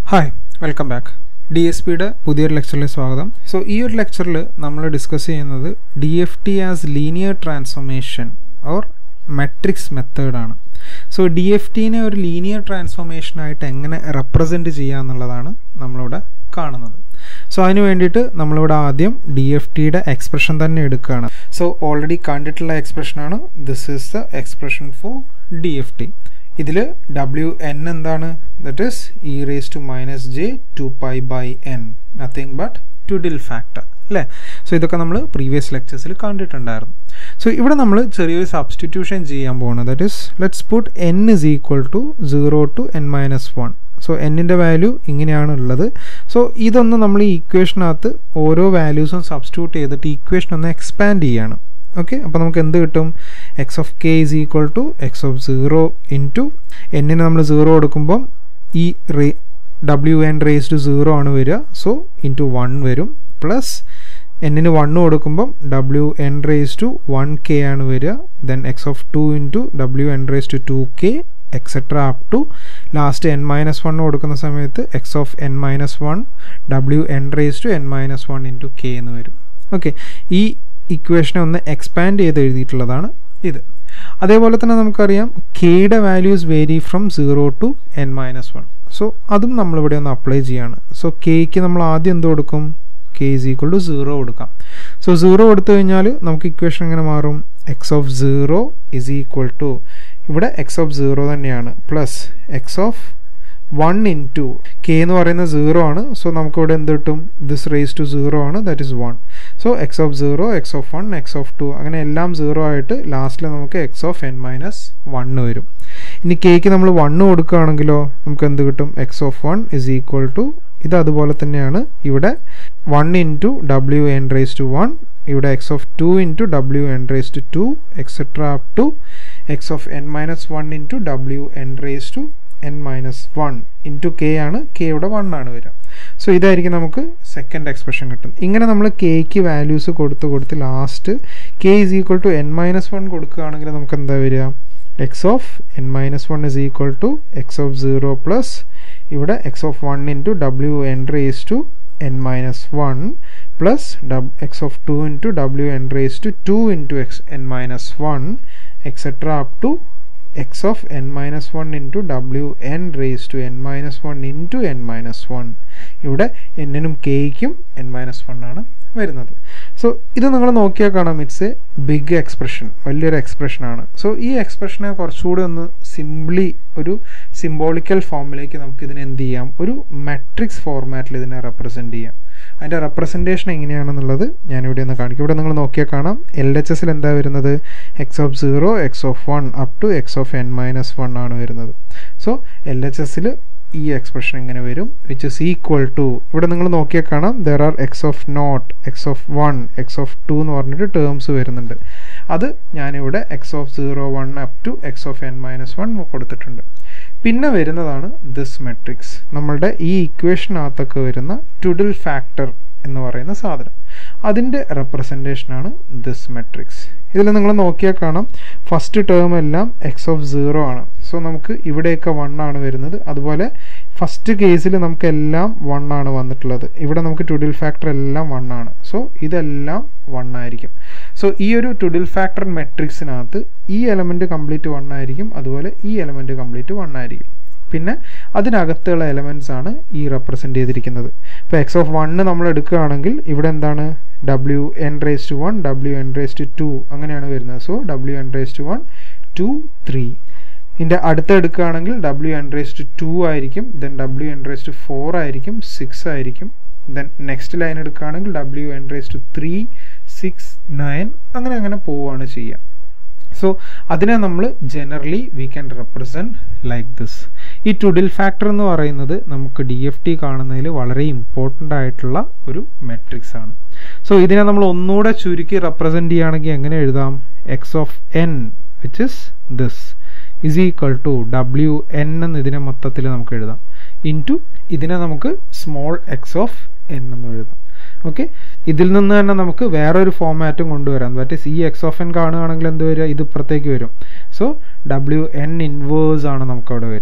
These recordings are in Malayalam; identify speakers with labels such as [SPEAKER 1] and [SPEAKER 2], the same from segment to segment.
[SPEAKER 1] hi welcome back D S പിയുടെ പുതിയൊരു ലെക്ചറിലേക്ക് സ്വാഗതം സോ ഈ ഒരു ലെക്ചറിൽ നമ്മൾ ഡിസ്കസ് ചെയ്യുന്നത് D F T as linear transformation or matrix മെത്തേഡാണ് സോ ഡി എഫ് ടീനെ ഒരു ലീനിയർ ട്രാൻസ്ഫോർമേഷനായിട്ട് എങ്ങനെ റെപ്രസെൻറ്റ് ചെയ്യുക എന്നുള്ളതാണ് നമ്മളിവിടെ കാണുന്നത് സോ അതിന് വേണ്ടിയിട്ട് നമ്മളിവിടെ ആദ്യം ഡി എഫ് ടിയുടെ എക്സ്പ്രഷൻ തന്നെ എടുക്കുകയാണ് സോ ഓൾറെഡി കണ്ടിട്ടുള്ള എക്സ്പ്രഷനാണ് this is the expression for D F T ഇതിൽ ഡബ്ല്യു എൻ എന്താണ് that is e raise to minus j two pi by N nothing but twiddle factor അല്ലേ സോ ഇതൊക്കെ നമ്മൾ പ്രീവിയസ് ലെക്ചേഴ്സിൽ കണ്ടിട്ടുണ്ടായിരുന്നു സോ ഇവിടെ നമ്മൾ ചെറിയൊരു സബ്സ്റ്റിറ്റ്യൂഷൻ ചെയ്യാൻ പോകുന്നത് that is let's put N is equal to zero to N minus one so എന്നിൻ്റെ വാല്യൂ ഇങ്ങനെയാണ് ഉള്ളത് സോ ഇതൊന്ന് നമ്മൾ ഈ ഇക്വേഷനകത്ത് ഓരോ വാല്യൂസും സബ്സ്റ്റിറ്റ്യൂട്ട് ചെയ്തിട്ട് ഇക്വേഷൻ ഒന്ന് എക്സ്പാൻഡ് ചെയ്യാണ് ഓക്കെ അപ്പോൾ നമുക്ക് എന്ത് കിട്ടും X of K is equal to X of zero into എന്നിന് നമ്മൾ സീറോ കൊടുക്കുമ്പം ഈ ray W N raise to zero ആണ് വരിക സോ ഇൻറ്റു വൺ വരും പ്ലസ് എന്നിന് വണ്ണ് കൊടുക്കുമ്പം W N raise to one K ആണ് വരിക then X of two into W N raise to two K etcetera up to last N minus one കൊടുക്കുന്ന സമയത്ത് X of N minus one W N raise to N minus one into K എന്ന് വരും ഓക്കെ ഈ ഇക്വേഷനെ ഒന്ന് എക്സ്പാൻഡ് ചെയ്ത് എഴുതിയിട്ടുള്ളതാണ് ഇത് അതേപോലെ തന്നെ നമുക്കറിയാം കെയുടെ values vary from zero to N minus one so അതും നമ്മളിവിടെ ഒന്ന് അപ്ലൈ ചെയ്യാണ് സോ കെക്ക് നമ്മൾ ആദ്യം എന്ത് കൊടുക്കും K is equal to zero കൊടുക്കാം സോ സീറോ കൊടുത്തു കഴിഞ്ഞാൽ നമുക്ക് ഇക്വേഷൻ എങ്ങനെ മാറും X of zero is equal to ഇവിടെ എക്സ് ഓഫ് സീറോ തന്നെയാണ് plus X of one into K എന്ന് പറയുന്നത് സീറോ ആണ് സോ നമുക്കിവിടെ എന്ത് കിട്ടും ദിസ് റേസ് ടു സീറോ ആണ് that is one so X of zero X of one X of two അങ്ങനെ എല്ലാം സീറോ ആയിട്ട് ലാസ്റ്റിൽ നമുക്ക് X of N minus one വരും ഇനി കെക്ക് നമ്മൾ വണ്ണ് കൊടുക്കുകയാണെങ്കിലോ നമുക്ക് എന്ത് കിട്ടും X of one is equal to ഇത് അതുപോലെ തന്നെയാണ് ഇവിടെ one into W N raise to one ഇവിടെ X of two into W N raise to two etcetera up to X of N minus one into W N raise to N minus one into K ആണ് കെയുടെ വൺ ആണ് വരിക സോ ഇതായിരിക്കും നമുക്ക് സെക്കൻഡ് എക്സ്പ്രഷൻ കിട്ടും ഇങ്ങനെ നമ്മൾ കെക്ക് വാല്യൂസ് കൊടുത്ത് കൊടുത്ത് last K is equal to N minus one കൊടുക്കുകയാണെങ്കിൽ നമുക്ക് എന്താ വരിക X of N minus one is equal to X of zero plus ഇവിടെ X of one into W N raise to N minus one plus dub X of two into W N raise to two into X N minus one etcetera up to X of N minus one into W N raise to N minus one into N minus one ഇവിടെ എന്നിനും കെയ്ക്കും എൻ മൈനസ് വൺ ആണ് വരുന്നത് സോ ഇത് നിങ്ങൾ നോക്കിയാൽ കാണാം ഇറ്റ്സ് എ ബിഗ് എക്സ്പ്രഷൻ വലിയൊരു എക്സ്പ്രഷനാണ് സോ ഈ എക്സ്പ്രഷനെ കുറച്ചുകൂടി ഒന്ന് സിംപ്ലി ഒരു സിംബോളിക്കൽ ഫോമിലേക്ക് നമുക്ക് ഇതിനെ എന്ത് ചെയ്യാം ഒരു മെട്രിക്സ് ഫോർമാറ്റിൽ ഇതിനെ റെപ്രസെൻറ്റ് ചെയ്യാം അതിൻ്റെ റെപ്രസെൻറ്റേഷൻ എങ്ങനെയാണെന്നുള്ളത് ഞാനിവിടെ ഒന്ന് കാണിക്കും ഇവിടെ നിങ്ങൾ നോക്കിയാൽ കാണാം എൽ എച്ച് എസിൽ എന്താ വരുന്നത് X of zero X of one up to X of N minus one ആണ് വരുന്നത് സോ എൽ എച്ച് എസിൽ ഈ എക്സ്പ്രഷൻ എങ്ങനെ വരും വിച്ച് ഇസ് ഈക്വൽ ടു ഇവിടെ നിങ്ങൾ നോക്കിയാൽ കാണാം there are X of naught X of one X of two എന്ന് പറഞ്ഞിട്ട് ടേംസ് വരുന്നുണ്ട് അത് ഞാനിവിടെ X of zero one up to X of N minus one കൊടുത്തിട്ടുണ്ട് പിന്നെ വരുന്നതാണ് ദിസ് മെട്രിക്സ് നമ്മളുടെ ഈ ഇക്വേഷനകത്തൊക്കെ വരുന്ന ടുഡിൽ ഫാക്ടർ എന്ന് പറയുന്ന സാധനം അതിൻ്റെ റെപ്രസെൻറ്റേഷനാണ് ദിസ് മെട്രിക്സ് ഇതിൽ നിങ്ങൾ നോക്കിയാൽ കാണാം ഫസ്റ്റ് ടേം എല്ലാം എക്സ് ഓഫ് സീറോ ആണ് സോ നമുക്ക് ഇവിടെയൊക്കെ വൺ ആണ് വരുന്നത് അതുപോലെ ഫസ്റ്റ് കേസിൽ നമുക്ക് എല്ലാം വൺ ആണ് വന്നിട്ടുള്ളത് ഇവിടെ നമുക്ക് ടുഡിൽ ഫാക്ടർ എല്ലാം വൺ ആണ് സോ ഇതെല്ലാം വൺ ആയിരിക്കും സോ ഈ ഒരു ടുഡിൽ ഫാക്ടർ മെട്രിക്സിനകത്ത് ഈ എലമെൻറ്റ് കംപ്ലീറ്റ് വൺ ആയിരിക്കും അതുപോലെ ഈ എലമെൻറ്റ് കംപ്ലീറ്റ് വൺ ആയിരിക്കും പിന്നെ അതിനകത്തുള്ള എലമെൻറ്റ്സ് ആണ് ഈ റെപ്രസെൻ്റ് ചെയ്തിരിക്കുന്നത് ഇപ്പോൾ എക്സ് ഓഫ് വണ്ണ് നമ്മൾ എടുക്കുകയാണെങ്കിൽ ഇവിടെ എന്താണ് W N raise to one W N raise to two അങ്ങനെയാണ് വരുന്നത് so W N raise to one two three ഇതിൻ്റെ അടുത്ത് എടുക്കുകയാണെങ്കിൽ W N raise to two ആയിരിക്കും then W N raise to four ആയിരിക്കും സിക്സ് ആയിരിക്കും ദെൻ നെക്സ്റ്റ് ലൈൻ എടുക്കുകയാണെങ്കിൽ W N raise to three six nine അങ്ങനെ അങ്ങനെ പോവുകയാണ് ചെയ്യുക സോ അതിനെ നമ്മൾ generally we can represent like this ഈ ടുഡിൽ ഫാക്ടർ എന്ന് പറയുന്നത് നമുക്ക് ഡി എഫ് ടി കാണുന്നതിൽ വളരെ ഇമ്പോർട്ടൻ്റ് ആയിട്ടുള്ള ഒരു മെട്രിക്സ് ആണ് സോ ഇതിനെ നമ്മൾ ഒന്നുകൂടെ ചുരുക്കി റെപ്രസെൻറ്റ് ചെയ്യുകയാണെങ്കിൽ എങ്ങനെ എഴുതാം X of N which is this is equal to W N എന്ന് ഇതിനെ മൊത്തത്തിൽ നമുക്ക് എഴുതാം ഇൻ ടു ഇതിനെ നമുക്ക് സ്മോൾ എക്സ് ഓഫ് എൻ എന്ന് എഴുതാം ഓക്കെ ഇതിൽ നിന്ന് തന്നെ നമുക്ക് വേറൊരു ഫോമാറ്റും കൊണ്ടുവരാം ദാറ്റ് ഈസ് ഈ എക്സ് ഓഫ് എൻ കാണുകയാണെങ്കിൽ എന്ത് വരിക ഇത് ഇപ്പുറത്തേക്ക് വരും സോ ഡബ്ല്യു എൻ ഇൻവേഴ്സ് ആണ് നമുക്ക് അവിടെ വരിക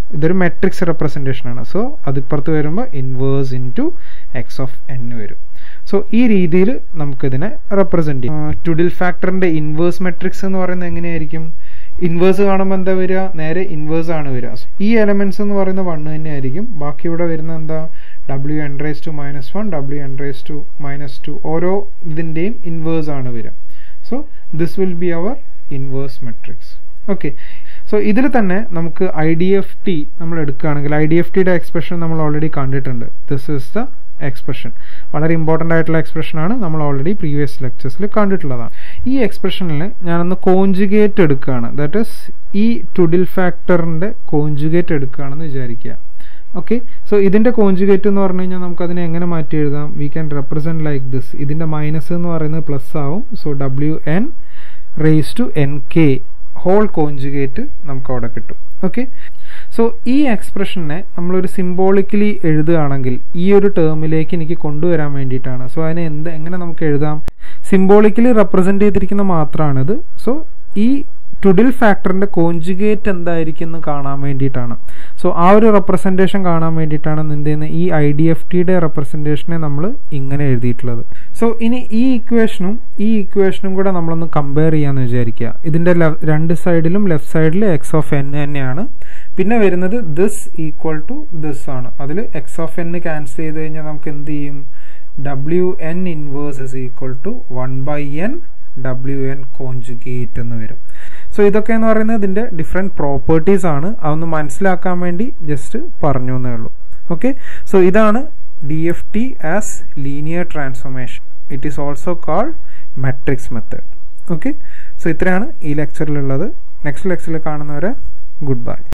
[SPEAKER 1] ഇതൊരു മെട്രിക്സ് റെപ്രസെൻറ്റേഷൻ ആണ് സോ അതിപ്പുറത്ത് വരുമ്പോൾ inverse into X of N വരും സോ ഈ രീതിയിൽ നമുക്കിതിനെ റെപ്രസെൻറ്റ് ചെയ്യാം ടുഡിൽ ഫാക്ടറിൻ്റെ ഇൻവേഴ്സ് മെട്രിക്സ് എന്ന് പറയുന്നത് എങ്ങനെയായിരിക്കും ഇൻവേഴ്സ് കാണുമ്പോൾ എന്താ വരിക നേരെ ഇൻവേഴ്സ് ആണ് വരിക ഈ എലമെന്റ്സ് എന്ന് പറയുന്ന വണ്ണ് തന്നെ ആയിരിക്കും ബാക്കി ഇവിടെ വരുന്ന എന്താ W N raise to minus one W N raise to minus two ഓരോ ഇതിൻ്റെയും ഇൻവേഴ്സ് ആണ് വരിക so this will be our inverse matrix okay so ഇതിൽ തന്നെ നമുക്ക് ഐ ഡി എഫ് ടി നമ്മൾ എടുക്കുകയാണെങ്കിൽ ഐ ഡി എഫ് ടിയുടെ എക്സ്പ്രഷൻ നമ്മൾ ഓൾറെഡി കണ്ടിട്ടുണ്ട് ദിസ് ഇസ് ദ എക്സ്പ്രഷൻ വളരെ ഇമ്പോർട്ടൻ്റ് ആയിട്ടുള്ള എക്സ്പ്രഷനാണ് നമ്മൾ ഓൾറെഡി പ്രീവിയസ് ലെക്ചേഴ്സിൽ കണ്ടിട്ടുള്ളതാണ് ഈ എക്സ്പ്രഷനിൽ ഞാനൊന്ന് കോഞ്ചുഗേറ്റ് എടുക്കുകയാണ് ദാറ്റ് ഇസ് ഈ ടുഡിൽ ഫാക്ടറിൻ്റെ കോഞ്ചുഗേറ്റ് എടുക്കുകയാണെന്ന് വിചാരിക്കുക ഓക്കെ സോ ഇതിൻ്റെ കോഞ്ചുഗേറ്റ് എന്ന് പറഞ്ഞു കഴിഞ്ഞാൽ നമുക്ക് അതിനെ എങ്ങനെ മാറ്റി എഴുതാം we can represent like this ഇതിൻ്റെ മൈനസ് എന്ന് പറയുന്നത് പ്ലസ് ആവും so W N raise to N K whole conjugate നമുക്ക് അവിടെ കിട്ടും ഓക്കെ സോ ഈ എക്സ്പ്രഷനെ നമ്മളൊരു സിംബോളിക്കലി എഴുതുകയാണെങ്കിൽ ഈ ഒരു ടേമിലേക്ക് എനിക്ക് കൊണ്ടുവരാൻ വേണ്ടിയിട്ടാണ് സോ അതിനെ എന്ത് എങ്ങനെ നമുക്ക് എഴുതാം സിംബോളിക്കലി റെപ്രസെന്റ് ചെയ്തിരിക്കുന്ന മാത്രമാണിത് സോ ഈ ടുഡിൽ ഫാക്ടറിന്റെ കോഞ്ചുഗേറ്റ് എന്തായിരിക്കും എന്ന് കാണാൻ വേണ്ടിയിട്ടാണ് സോ ആ ഒരു റെപ്രസെൻറ്റേഷൻ കാണാൻ വേണ്ടിയിട്ടാണ് എന്ത് ചെയ്യുന്നത് ഈ ഐ ഡി എഫ് ടിയുടെ റെപ്രസെൻറ്റേഷനെ നമ്മൾ ഇങ്ങനെ എഴുതിയിട്ടുള്ളത് സോ ഇനി ഈ ഇക്വേഷനും ഈ ഇക്വേഷനും കൂടെ നമ്മളൊന്ന് കമ്പയർ ചെയ്യാന്ന് വിചാരിക്കുക ഇതിന്റെ രണ്ട് സൈഡിലും ലെഫ്റ്റ് സൈഡിൽ എക്സ് ഓഫ് എൻ തന്നെയാണ് പിന്നെ വരുന്നത് ദിസ് ഈക്വൽ ടു ദിസ് ആണ് അതിൽ എക്സ് ഓഫ് എൻ ക്യാൻസൽ ചെയ്ത് കഴിഞ്ഞാൽ നമുക്ക് എന്ത് ചെയ്യും W N inverse is equal to one by N W N conjugate എന്ന് വരും സോ ഇതൊക്കെ എന്ന് പറയുന്നത് ഇതിന്റെ ഡിഫറെന്റ് പ്രോപ്പർട്ടീസ് ആണ് അതൊന്ന് മനസ്സിലാക്കാൻ വേണ്ടി ജസ്റ്റ് പറഞ്ഞു എന്നേ ഉള്ളൂ ഓക്കെ സോ ഇതാണ് D F T as linear transformation it is also called matrix method okay so ഇത്രയാണ് ഈ ലെക്ചറിലുള്ളത് നെക്സ്റ്റ് ലെക്ചറിൽ കാണുന്നവരെ ഗുഡ് ബൈ